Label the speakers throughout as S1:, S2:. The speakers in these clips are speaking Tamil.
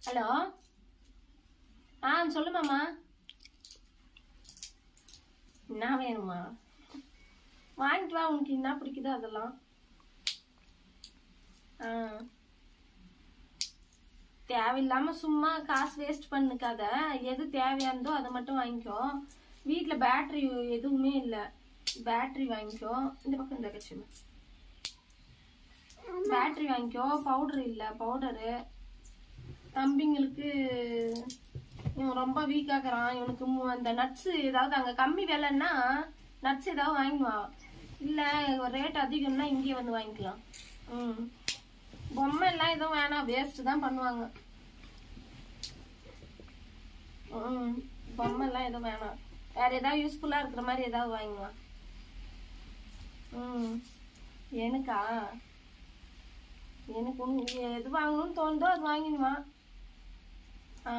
S1: ஹலோ ஆ சொல்லுமாம்மா என்ன வேணுமா வாங்கிட்டு வா உனக்கு என்ன பிடிக்குதோ அதெல்லாம் ஆ தேவையில்லாம சும்மா காசு வேஸ்ட் பண்ணுக்காத எது தேவையானதோ அதை மட்டும் வாங்கிக்கோ வீட்டில் பேட்டரி எதுவுமே இல்லை பேட்டரி வாங்கிக்கோ இந்த பக்கம் இந்த கட்சிமா பேட்டரி வாங்கிக்கோ பவுடர் இல்லை பவுடரு தம்பிங்களுக்கு இவன் ரொம்ப வீக் ஆகுறான் இவனுக்கு மு- அந்த நட்ஸ் ஏதாவது அங்க கம்மி விலைன்னா நட்ஸ் ஏதாவது வாங்கிடுவான் இல்ல ரேட் அதிகம்னா இங்கேயே வந்து வாங்கிக்கலாம் ம் பொம்மை எல்லாம் எதுவும் வேணாம் வேஸ்ட் தான் பண்ணுவாங்க ம் பொம்மை எல்லாம் எதுவும் வேணாம் வேற ஏதாவது யூஸ்ஃபுல்லா இருக்கிற மாதிரி ஏதாவது வாங்குவான் ம் எனக்கா எனக்கு உன்- எது வாங்கணும்னு தோணுதோ அது வாங்கிடுவான் ஆ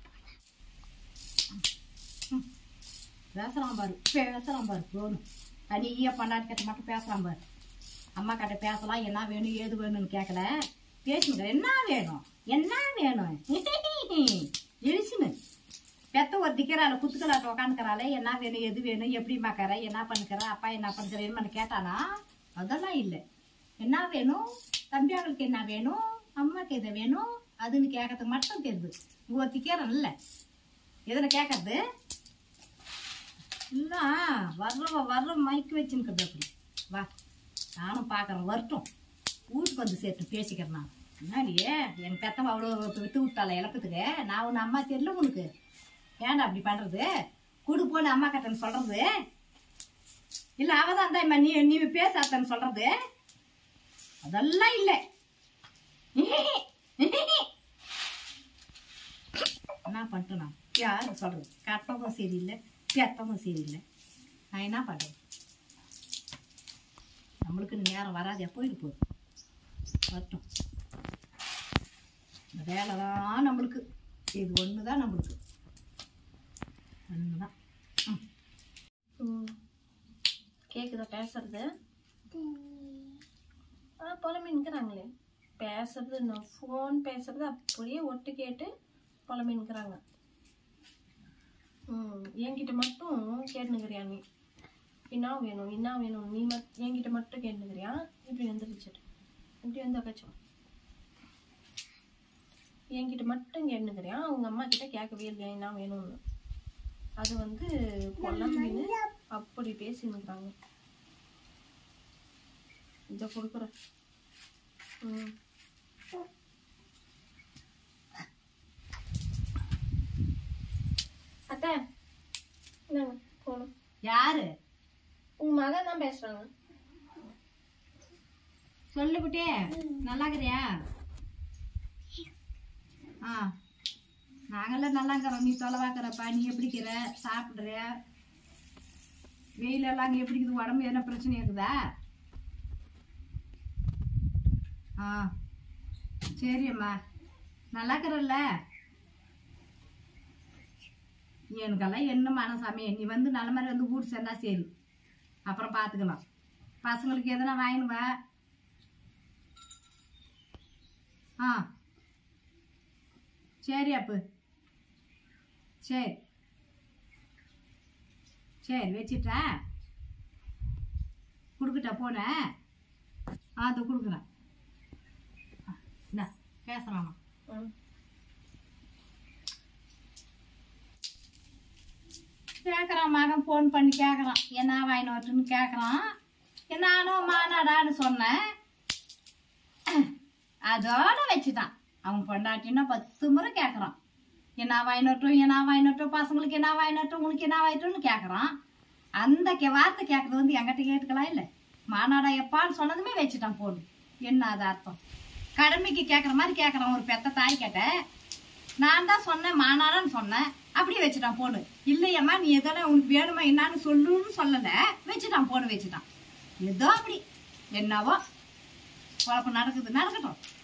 S2: பேசுறான் பாரு பேசுறான் பாரு போகணும் தனியா பண்ணாட்டு கிட்ட மட்டும் பேசுறான் பாரு அம்மா கிட்ட பேசலாம் என்ன வேணும் ஏது வேணும்னு கேட்கல பேசுங்க என்ன வேணும் என்ன வேணும் எழுச்சுன்னு பெத்த ஒரு திக்கிறாள் குத்துக்கலாட்ட உக்காந்துக்கிறாளே என்ன வேணும் எது வேணும் எப்படி மாக்கற என்ன பண்ணுக்கிற அப்பா என்ன பண்ணுக்கிறேன்னு கேட்டானா அதெல்லாம் இல்லை என்ன வேணும் தம்பியாங்களுக்கு என்ன வேணும் அம்மாக்கு எது வேணும் அதுன்னு கேட்கறதுக்கு மட்டும் தெரியுது ஒரு திக்கிறேன் இல்லை எதுல கேட்கறது இல்ல வர்ற வர்ற மைக்கு வச்சுன்னு அப்படி வா நானும் பார்க்குறேன் வரட்டும் வீட்டுக்கு வந்து சேர்த்து பேசிக்கிறேன் நான் முன்னாடியே என் பெத்தவ அவ்வளோ வித்து விட்டால இழப்பத்துக்கு நான் உன் அம்மா தெரியல உனக்கு ஏன்டா அப்படி பண்ணுறது குடு போன்னு அம்மா கிட்டன்னு சொல்கிறது இல்லை அவ தான் தான் நீ நீ பேசாத்தன்னு சொல்கிறது அதெல்லாம் இல்லை என்ன பண்ணிட்டேன் நான் யாரும் சொல்கிறது கட்டதும் சரியில்லை பெத்ததும் சரியில்லை நான் என்ன பண்ணுறது நம்மளுக்கு நேரம் வராதே போயிட்டு போகுது வரட்டும் இந்த வேலை தான் நம்மளுக்கு இது ஒன்று தான் நம்மளுக்கு ஒன்று தான் ம்
S1: ம். கேக்குதா பேசுறது ஆ புலமின்னுக்கிறாங்களே பேசுறது நான் ஃபோன் பேசுறது அப்படியே ஒட்டு கேட்டு புலமின்னுக்கிறாங்க ம் என்கிட்ட மட்டும் கேட்டுனுக்கிறியா நீ என்ன வேணும் என்ன வேணும் நீ மட் என்கிட்ட மட்டும் கேட்டுனுக்கிறியா இப்படி வந்துருச்சுட்டு இப்படி வந்து கச்சோம் என்கிட்ட மட்டும் கேட்டுனுக்கிறியா அவங்க அம்மா கிட்ட கேட்கவே இல்லையா என்ன வேணும்னு அது வந்து புலம்பின்னு அப்படி பேசினுக்கிறாங்க இதை கொடுக்குறேன் ம் அத்தை இந்தாங்க போகணும்
S2: யாரு
S1: உங்க மகன் தான் பேசுறாங்க
S2: சொல்லு குட்டே நல்லா இருக்கிறியா ஆ நாங்கெல்லாம் நல்லா இருக்கிறோம் நீ தொலைவாக்குறப்பா நீ எப்படி இருக்கிற சாப்பிட்ற வெயிலெல்லாம் அங்கே எப்படி இருக்குது உடம்பு எதனா பிரச்சனை இருக்குதா ஆ சரி அம்மா நல்லா இருக்கிறல்ல எனக்கெல்லாம் என்ன மனசாமி நீ வந்து நல்ல மாதிரி வந்து வீடு சேர்ந்தா சரி அப்புறம் பார்த்துக்கலாம் பசங்களுக்கு எதனா வாங்கினு வா ஆ சரி அப்பு சரி சரி வச்சிட்டா கொடுக்கட்டா போனேன் ஆ அதை கொடுக்குறேன் இந்தா பேசலாமா
S1: ம்
S2: கேட்குறான் மகன் ஃபோன் பண்ணி கேட்குறான் என்ன வாங்கினு வரட்டுன்னு கேட்குறான் நானும் மாநாடான்னு சொன்னேன் அதோட வச்சுட்டான் அவன் பொண்டாட்டின்னா பத்து முறை கேட்குறான் என்ன வாங்கினட்டும் என்ன வாங்கினட்டும் பசங்களுக்கு என்ன வாங்கினட்டும் உனக்கு என்ன வாங்கிட்டோம்னு கேட்குறான் அந்த கே வார்த்தை கேட்குறது வந்து என்கிட்ட கேட்டுக்கலாம் இல்லை மாநாடா எப்பான்னு சொன்னதுமே வச்சுட்டான் போடு என்ன அது அர்த்தம் கடமைக்கு கேட்குற மாதிரி கேட்குறான் ஒரு பெத்த தாய் கேட்ட நான் தான் சொன்னேன் மாநாடான்னு சொன்னேன் அப்படியே வச்சுட்டான் போனு இல்லையம்மா நீ எதனா உனக்கு வேணுமா என்னான்னு சொல்லுன்னு சொல்லலை வச்சுட்டான் போன வச்சுட்டான் ஏதோ அப்படி என்னவோ குழப்பம் நடக்குது நடக்கட்டும்